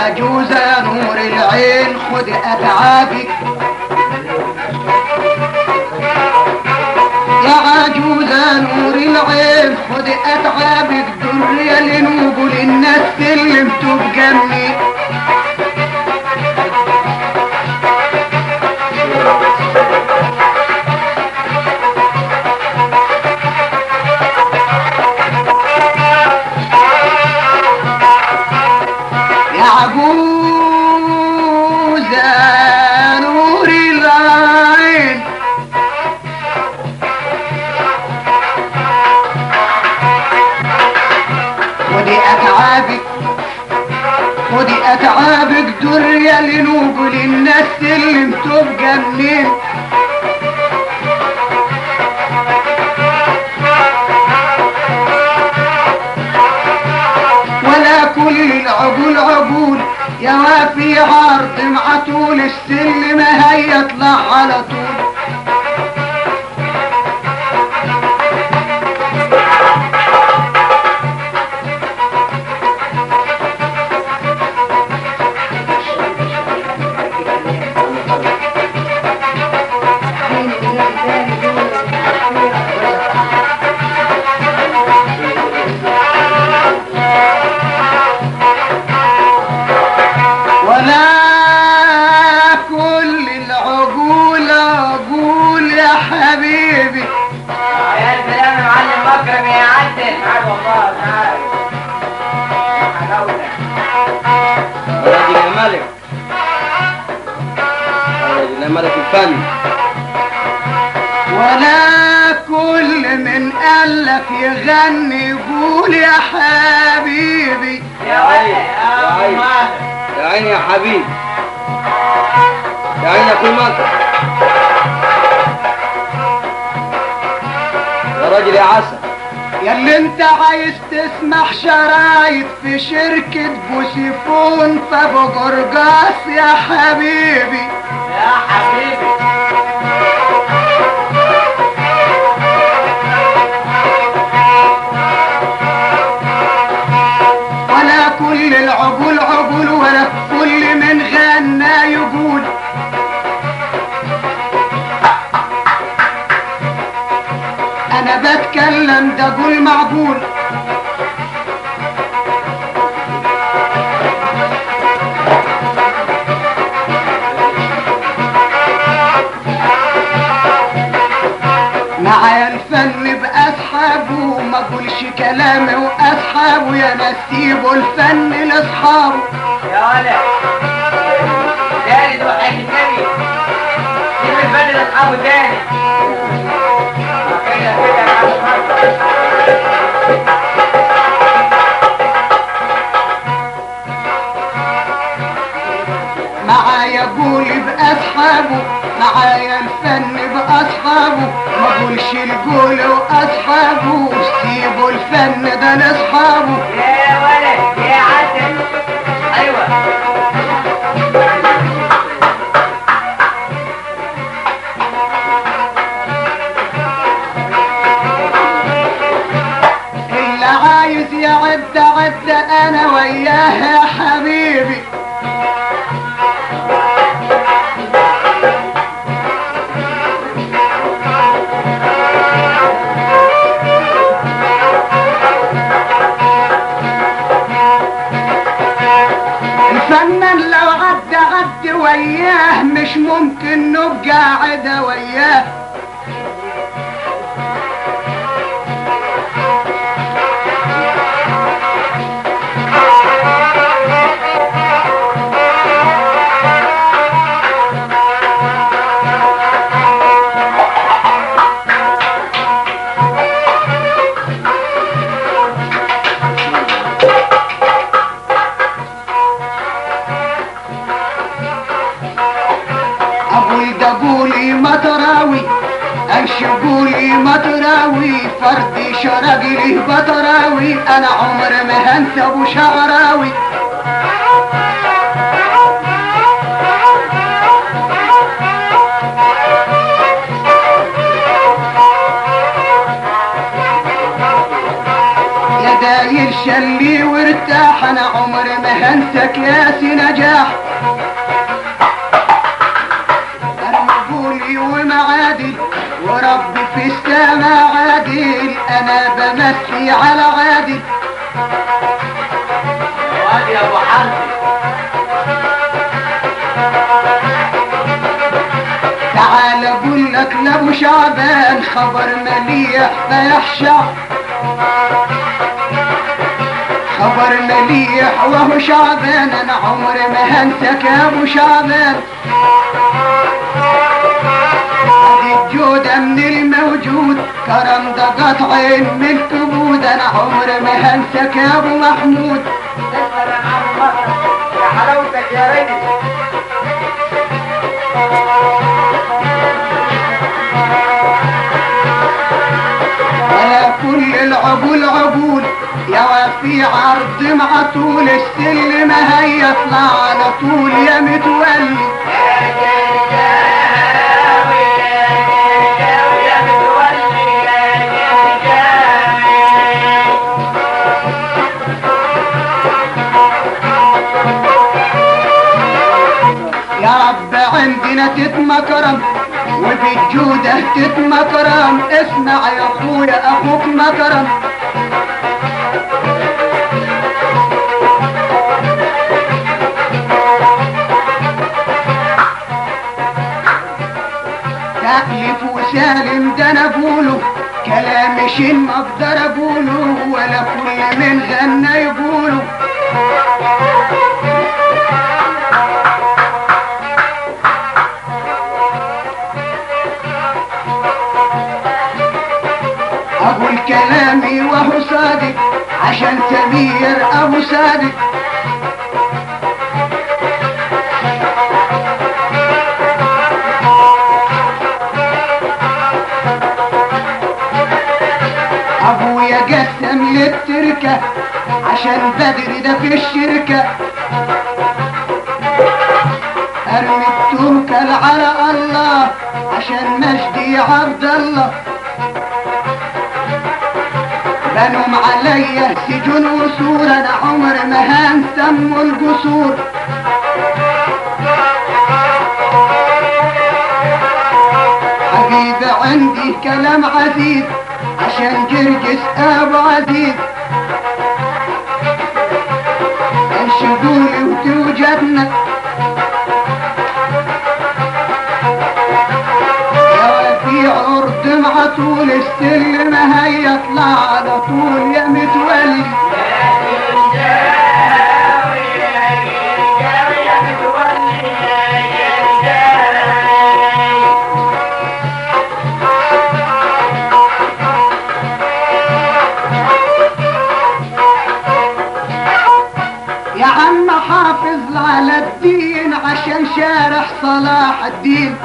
عجوز يا نور العين خد اتعابك يا عجوز يا نور العين خد اتعابك درية لنوب للناس سلمتوا بجنبي يا عجوز يا نور العين ودي اتعابك ودي اتعابك درية لنوب للناس اللي انتوا بجنين ولا كل العقول عقول يا وافي عرض مع طول السلم هيطلع على طول ولا كل العقول عقول يا حبيبي يا سلام يا معلم مكرم يا عدل معاك والله معاك حلاوتك راجل يا ملك راجل يا ملك الفن ولا كل من قالك يغني يقول يا حبيبي يا ولد يا ابو عيني. ماهر يا عيني يا حبيبي يا عيني يا كل مصر يا راجل يا عسل ياللي انت عايز تسمع شرايط في شركة بوسيفون فابو قرقاس يا حبيبي يا حبيبي ولا كل العقول عقول ولا كل من غنى يقول انا بتكلم ده قول معقول معايا الفن بأصحابه ما اقولش كلامي وأصحابه يا ناس سيبوا الفن لأصحابه يا ولد تاني ده حاج النبي سيب الفن لاصحابه تاني كده كده يا عم مكرم معايا قولي بأصحابه معايا الفن بأصحابه ما اقولش القول وأصحابه سيبوا الفن ده لأصحابه يا ولد يا عسل ايوه اللي عايز يعد عد أنا وياه يا حبيبي الفنان لو عد عد وياه مش ممكن نبقى عدا وياه ابوي ده قولي ما تراوي امشي قولي ما تراوي فردي شرق لي بتراوي انا عمر ما هنسى ابو شعراوي يا داير شلي وارتاح انا عمري ما هنسى كاس نجاح مقبولي ومعادل وربي في السماء عادل انا بمسي على عادل وادي يا ابو حمزه تعال اقول لك لابو شعبان خبر مليح فيحشع خبر مليح وهو شعبان انا عمري ما هنسك يا ابو شعبان هذه الجودة من الموجود كرم ده قطع من الكبود انا عمري ما هنسك يا ابو محمود تسلم يا عم مصر يا حلاوتك يا ريدي على كل العقول عقول يا وفي عرض مع طول السلم هيطلع على طول يا متولي يا رب عندنا تتمكرم وبالجودة تتمكرم اسمع يا اخويا اخوك مكرم تألف وسالم ده انا اقوله كلام شين ما اقدر اقوله ولا كل من غنى يقوله اقول كلامي وهو صادق عشان سمير ابو صادق ابويا قسم للتركة عشان بدري ده في الشركة ارمي التوكل على الله عشان مجدي عبد الله بنوم عليا سجن وسور انا عمر ما هنسم القصور حبيبي عندي كلام عزيز عشان جرجس ابو عزيز انشدولي وتوجدنا يا في عرض مع طول السلم هيطلع على طول يا متولي يا عم حافظ على الدين عشان شارح صلاح الدين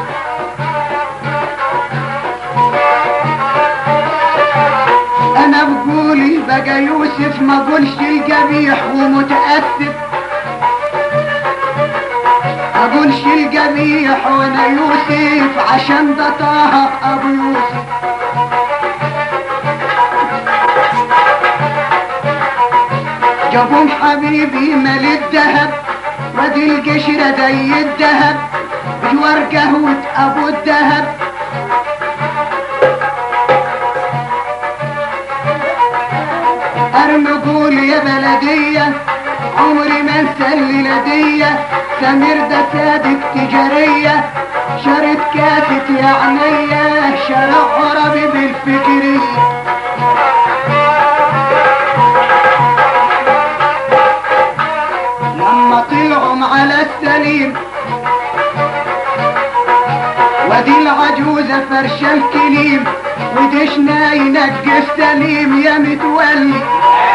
انا بقولي بقى يوسف ما قولش القبيح ومتأسف اقولش القبيح وانا يوسف عشان ده طه ابو يوسف جابون حبيبي مال الذهب ودي القشرة زي الذهب بجوار قهوة ابو الذهب ارمي قول يا بلدية عمري ما انسى الليلة سمير ده صادق تجارية شرط كاسة يا عينيا شرع عربي بالفكرية لما طلعوا على السليم ودي العجوزة فرشة الكليم ودشنا ينقي السليم يا متولي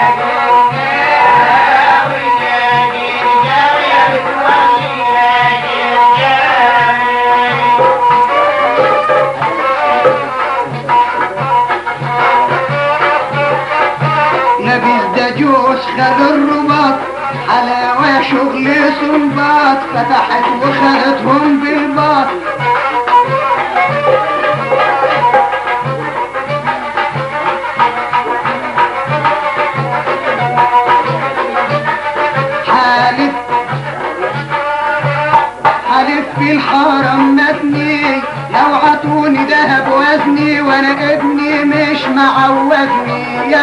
نبيذ دجوس خد الرباط حلاوة شغل سنباط فتحت وخدتهم بالباط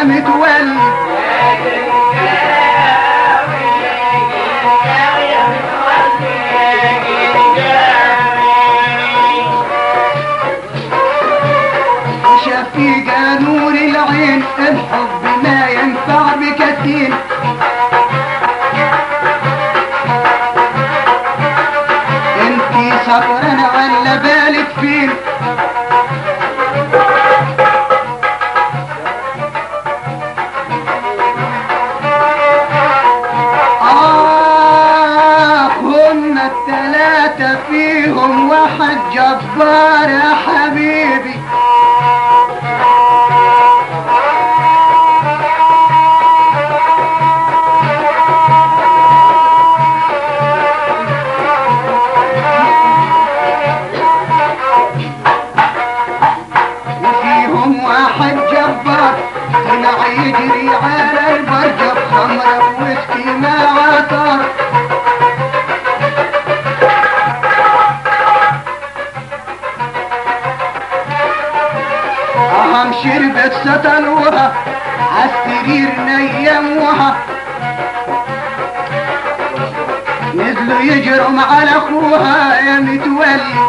متولي شفيقة نور العين الحب ما ينفع بكثير انتي سكرانة ولا بالك فين آه هم التلاتة فيهم واحد جبار يا حبيبي وفيهم واحد جبار طلع يجري على البرجة بخمرة وويسكي مع عطر أهم شربت سطلوها عالسرير نيموها نزلوا يجروا على اخوها يا متولي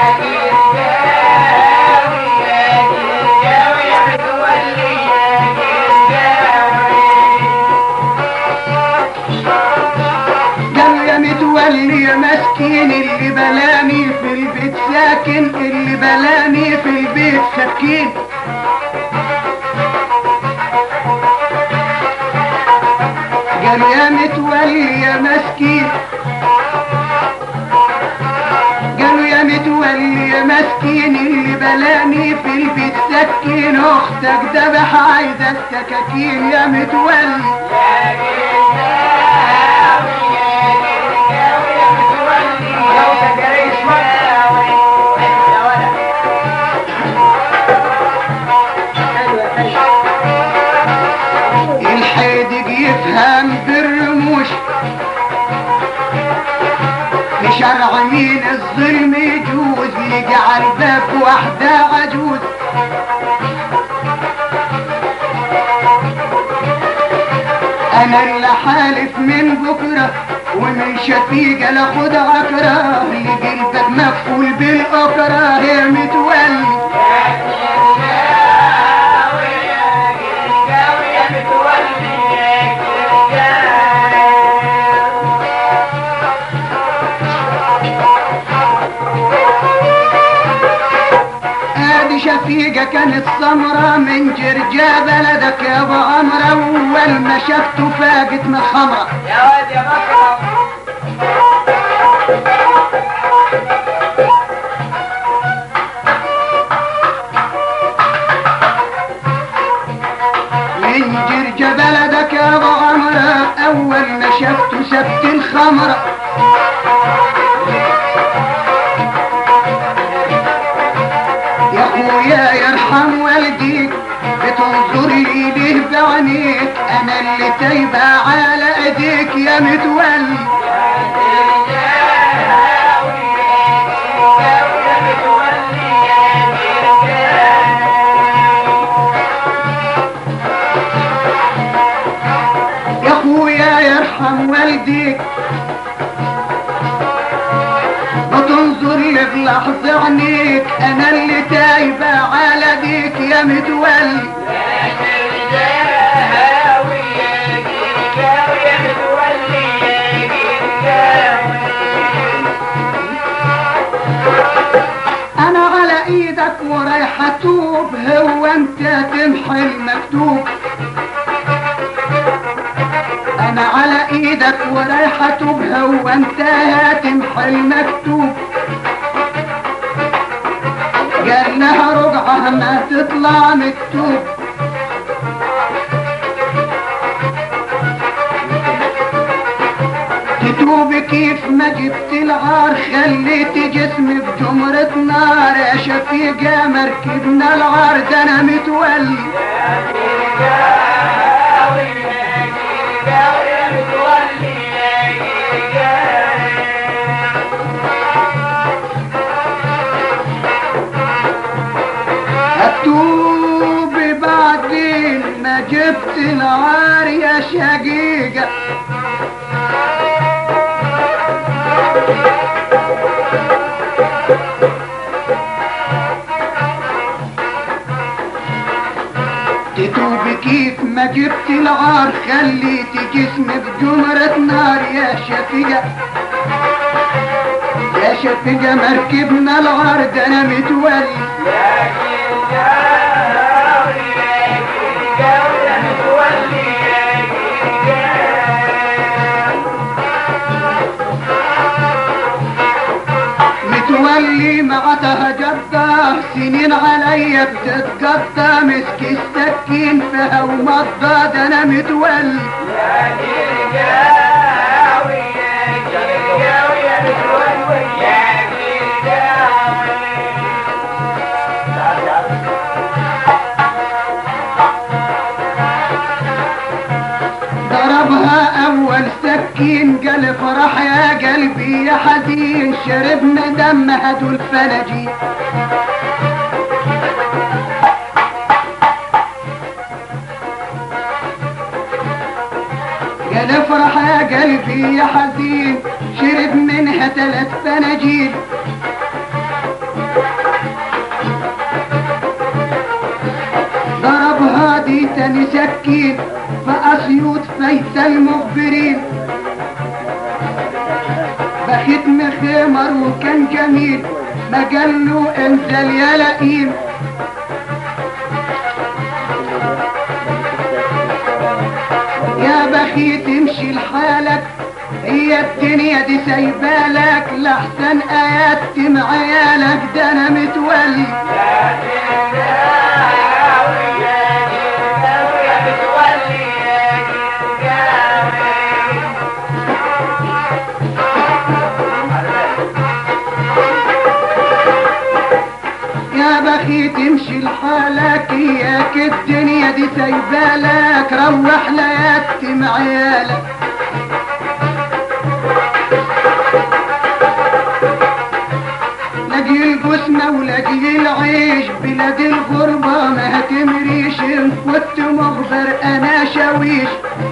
قالوا يا متولي يا مسكين اللي بلاني في البيت ساكن اللي بلاني في البيت سكين قالوا يا متولي يا مسكين قالوا يا متولي يا مسكين اللي بلاني في البيت سكين اختك ذبح عايزه السكاكين يا متولي الحيدق يفهم بالرموش في شرع مين الظلم يجوز يجعل باب واحدة عجوز انا اللي حالف من بكرة ومن شفيقة لاخد عكرة لقلبك مقفول بالاكره يا متولي ادي شفيقة كانت سمرة من جرجا بلدك يا ابو عمرة اول ما شفته فاقت من خمرة يا واد يا مصر من جرجا بلدك يا ابو عمرة اول ما شفته سبت الخمرة يا اخويا يرحم والديك بتنظر لي ليه بعينيك انا اللي تايبة على ايديك يا متولي يا اخويا يرحم والديك وتنظر لي بلحظة عينيك انا اللي تايبة على ديك يا متولي انا على ايدك ورايح اتوب هو انت تمحي المكتوب انا على ايدك ورايح اتوب هو انت هتمحي المكتوب قال لها رجعها ما تطلع مكتوب تتوب كيف ما جبت العار خليت جسمي بجمرة نار يا شفيقة مركبنا العار ده انا متولي هتوب بعدين ما جبت شفيقة تتوب كيف ما جبت العار خليت جسمي بجمرة نار يا شفيقة يا شفيقة مركبنا العار ده انا متولي متولي معتها جدة سنين عليا بتتقطع مسك السكين فيها ومضة ده انا متولي ضربها اول سكين قال فرح يا قلبي يا حزين شربنا دم هدو الفلجي قال افرح يا قلبي يا حزين شرب منها ثلاث فناجيل ضربها دي تاني سكين فأسيوط فايت المخبرين بختم خمر وكان جميل ما قاله انزل يا لئيم يا بخي تمشي لحالك هي الدنيا دي سايبالك لحسن ايات عيالك ده انا متولي يا بخي تمشي لحالك اياك الدنيا دي سايبالك روح ليتم عيالك لاجي الجسمة ولاجي العيش بلاد الغربة ما هتمريش ان كنت مخبر انا شاويش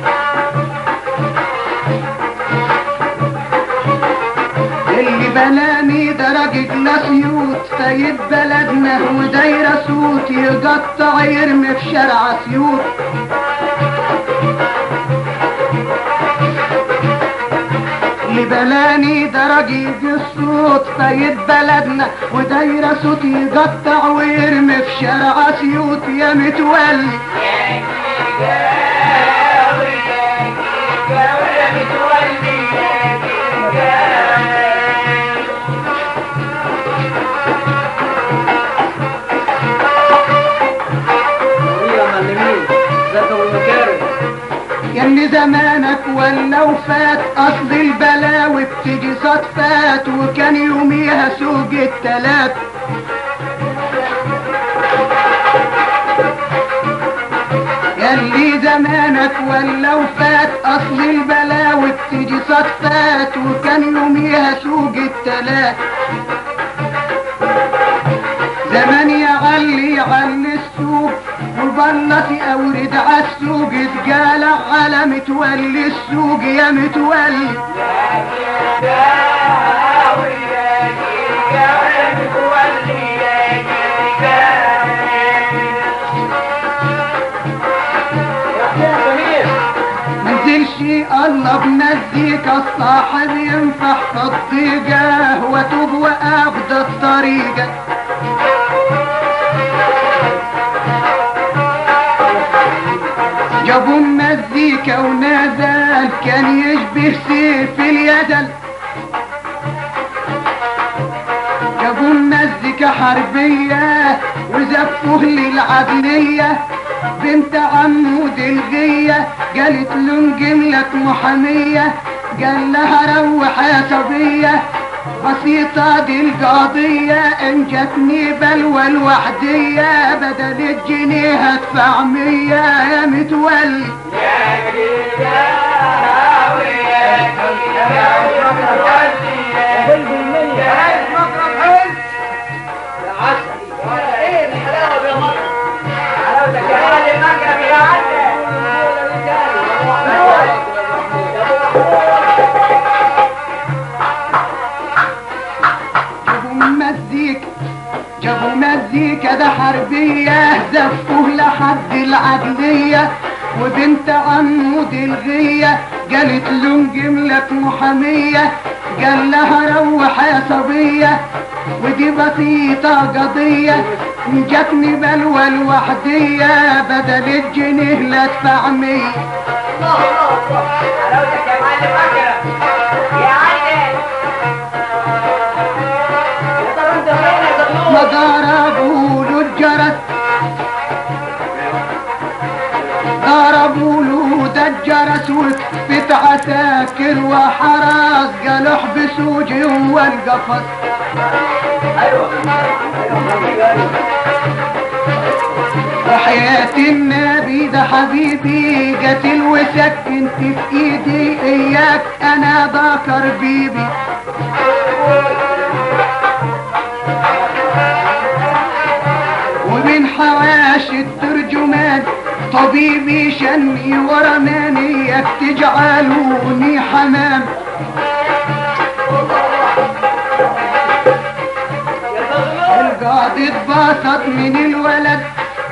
اللي بلاني درجة لاسيوط سيد بلدنا ودايرة صوت يقطع يرمي في شارع سيوط اللي بلاني درجة الصوت سيد بلدنا ودايرة صوت يقطع ويرمي في شارع سيوط يا متولي يا معلمين ذكروا المكارم ياللي زمانك ولا وفات اصل البلاوي بتيجي صدفات وكان يوميها سوق التلات ياللي زمانك ولا وفات اصل البلاوي بتيجي صدفات وكان يوميها سوق التلات زمان يعلي يعلي السوق وبلطي اورد عالسوق اتقالع على متولي السوق يا متولي منزلش الله بنزيك الصاحب ينفع في الضيقة وتوب واخد الطريقة جابوا مزيكا ونزل كان يشبه سيف اليدل جابوا مزيكا حربية وزفوه للعدلية بنت عمود الغية قالت له نجيب لك محامية قال لها روح يا صبية بسيطة دي القضية ان جاتني بلوى الوحدية بدل الجنيه هدفع مية يا متولي يا عسل لفوه لحد العدلية وبنت عمه دي الغية قالت له جملة محامية قال لها روح يا صبية ودي بسيطة قضية جاتني بلوى الوحدية بدل الجنيه لا ادفع مية حلاوتك يا معلم اكرم يا عيني يا ترى انت فين يا ما زغلول ضربوا له الجرس ضربوا له ده الجرس وكفت عساكر وحرس قالوا احبسوا جوا القفص ايوه وحياة النبي ده حبيبي قتل وسكنت في ايدي اياك انا ذكر بيبي ومن حواش الترجمان طبيبي شني ورماني ياك تجعلوني حمام يا زغلول القاضي اتبسط من الولد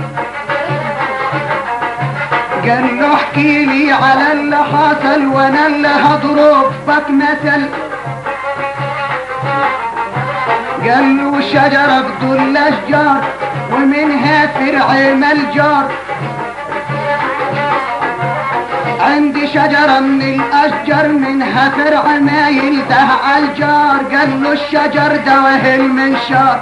قال له احكي لي على اللي حصل وانا اللي هضربك مثل قال له شجرة بدول الاشجار ومنها فرع ملجار عندي شجرة من الأشجار منها فرع مايل ده عالجار قال له الشجر ده وهي المنشار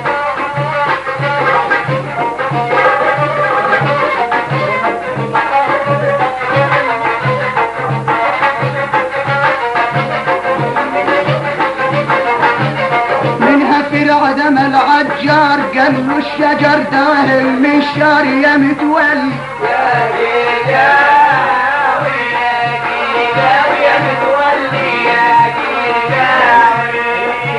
منها فرع دم العجار قال له الشجر ده وهي المنشار يا متولي يا جيجاوي يا جيجاوي يا متولي يا جيجاوي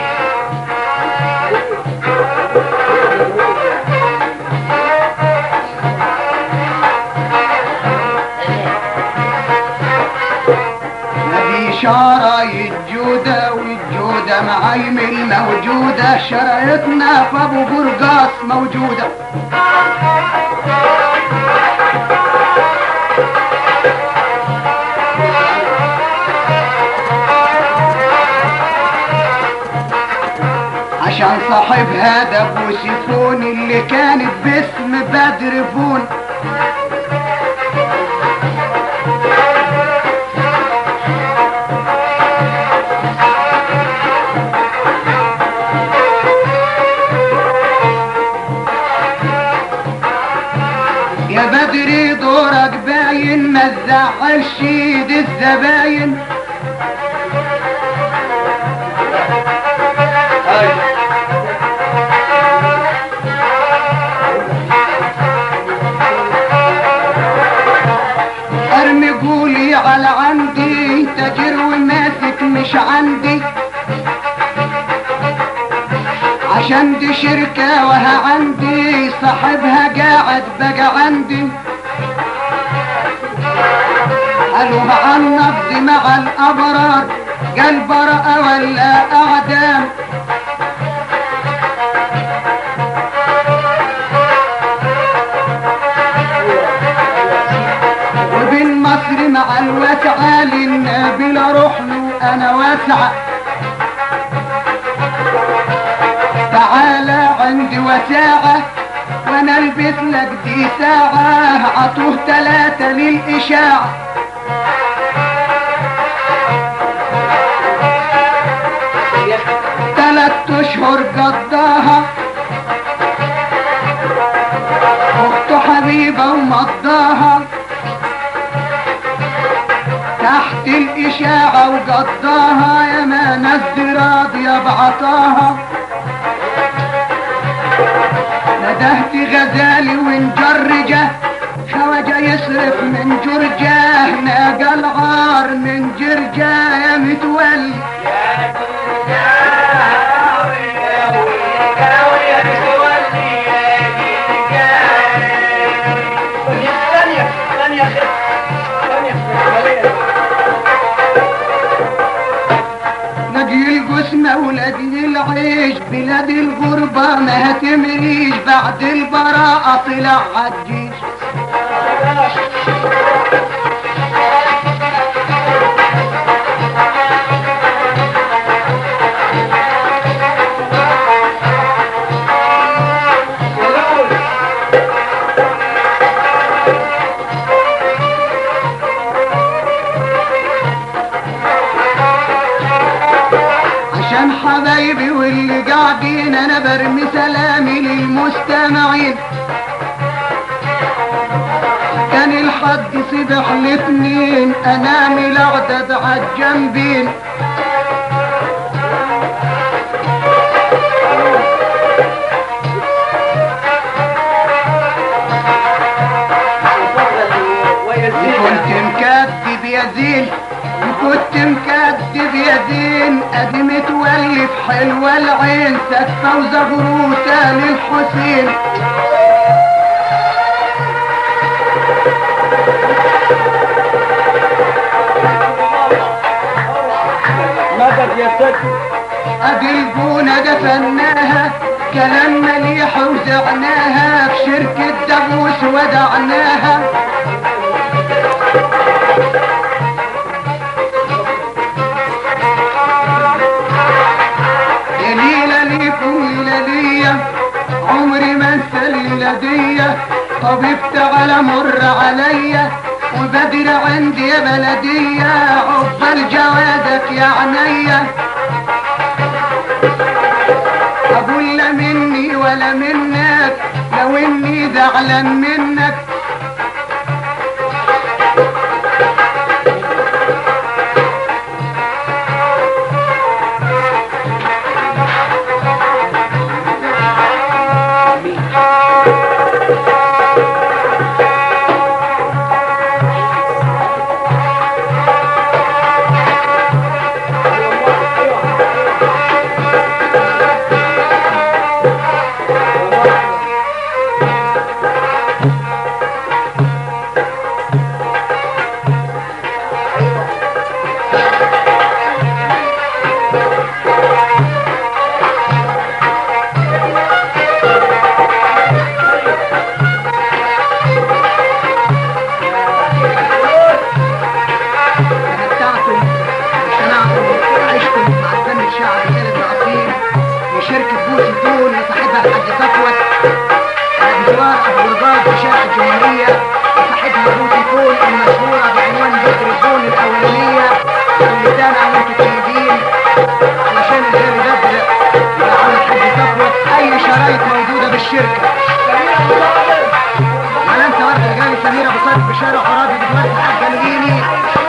نبي شرايط جودة والجودة معايم موجودة شرايطنا في ابو قرقاص موجودة عشان صاحب هذا ابو سيفون اللي كانت باسم بدر فون يا بدري دورك باين ما تزعلش ايد الزباين ارمي قولي على عندي تاجر وماسك مش عندي عشان دي شركة وها عندي صاحبها قاعد بقى عندي قالوا عن النبض مع الأبرار قال براءة ولا أعدام وبين مصر مع الواسعة للنبي اروح له انا واسعة تعالى عندي وساعة وانا البس لك دي ساعة عطوه تلاتة للاشاعة تلات اشهر قضاها اخته حبيبة ومضاها تحت الاشاعة وقضاها يا ما ناس راضية بعطاها ندهت غزالي وانجرجه خواجه يصرف من جرجه ناقة العار من جرجه يا متولي يا جيجاوي يا جيجاوي يا متولي يا جيجاوي ثانية ثانية ثانية نجي القسمة ولادي العم اعيش بلاد الغربة ما هتمريش بعد البراءة طلع عالجيش عشان حبايبي واللي قاعدين انا برمي سلامي للمستمعين كان الحد صبح الاثنين انام الاعداد عالجنبين كنت مكذب يا زين كنت مكذب يا زين ادي متولف حلوة العين سكفة وزغروسة للحسين مدد يا ست ادي البونة دفناها كلام مليح وزعناها في شركة دبوس ودعناها يا ليلة ليكم ليلة ليا عمري ما انسى الليلة دي طبيبت على مر عليا وبدر عندي يا بلدية عقبال جوازك يا عينيا اقول لا مني ولا منك لو اني زعلان منك تمتعتم واجتمعتم وعشتم مع الفن الشعبي البلد العظيم في شركة بوسي تون وصاحبها الحاج صفوت على بجوار ابو رجال في شارع الجمهورية وصاحبها بوسي تون المشهورة بعنوان بدر التون الأولانية واللي سامع وانتم طيبين علشان الغالي بدر وعلى الحاج صفوت أي شرايط موجودة بالشركة ولا انت ورد الغالي سميرة بصرف في شارع عرابي بجوار الحاج الغيني